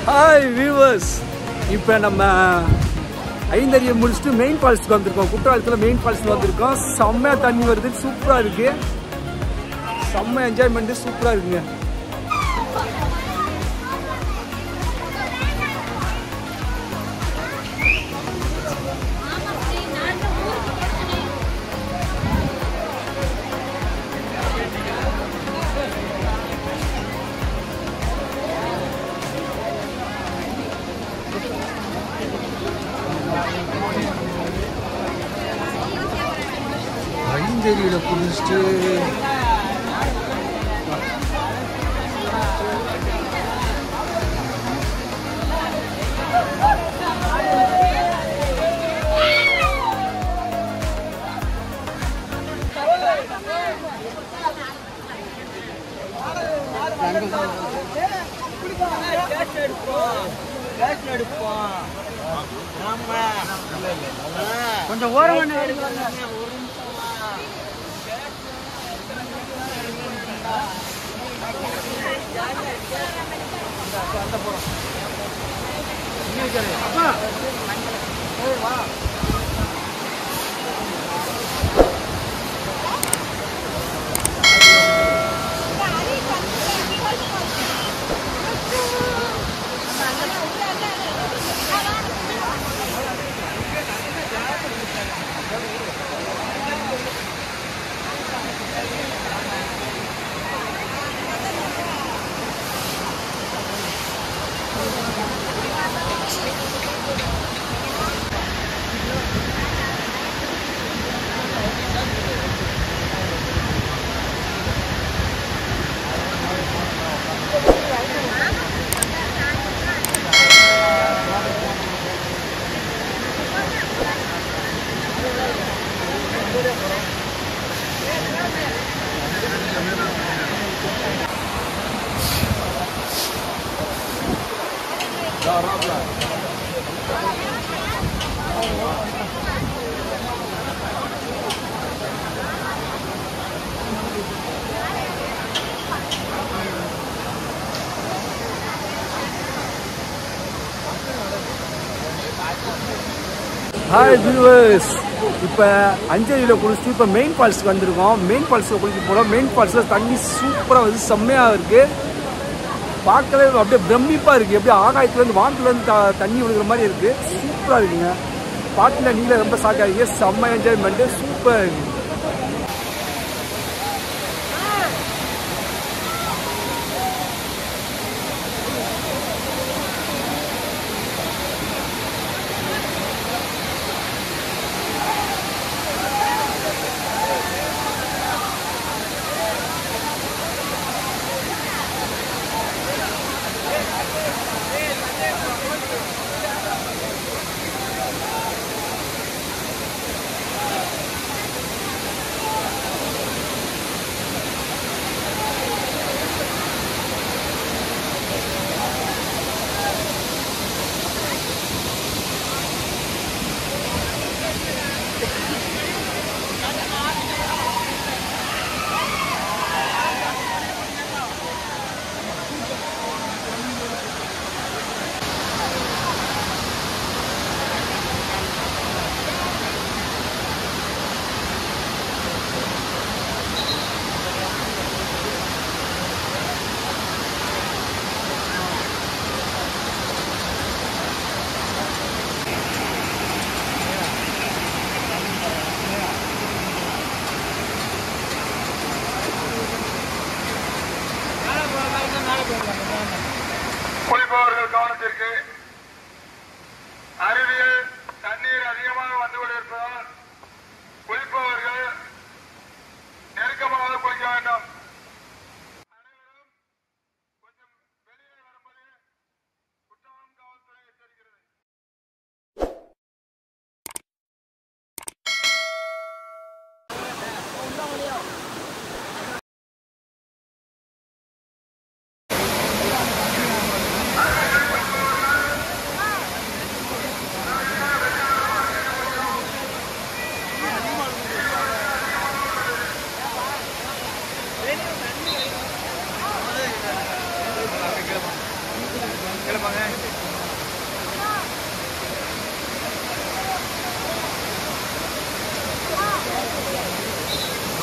hi viewers இப்போ நம்ம ஐந்தறியை முடிச்சுட்டு மெயின் ஃபால்ஸ்க்கு வந்திருக்கோம் குற்றாலத்தில் மெயின் ஃபால்ஸ்க்கு வந்திருக்கோம் செம்மையாக தண்ணி வருது சூப்பராக இருக்கு செம்ம என்ஜாய்மெண்ட்டு சூப்பராக இருக்குங்க ஐந்தறியில் குளிச்சுட்டு கொஞ்சம் ஓரம் ஹாய் வியூவர்ஸ் இப்போ அஞ்சலியில் குளிச்சுட்டு இப்போ மெயின் ஃபால்ஸ்க்கு வந்திருக்கோம் மெயின் ஃபால்ஸில் குளிக்க போகிறோம் மெயின் ஃபால்ஸில் தண்ணி சூப்பராக வந்து செம்மையாக இருக்குது பார்க்கவே அப்படியே பிரமிப்பாக இருக்குது அப்படியே ஆகாயத்துலேருந்து வானத்துலேருந்து த தண்ணி விழுகிற மாதிரி இருக்குது சூப்பராக இருக்குங்க பாட்டில் நீங்களே ரொம்ப சாக்காதீங்க செம்ம என்ஜாய்மெண்ட்டு சூப்பராக இருக்குது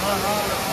ஆஹா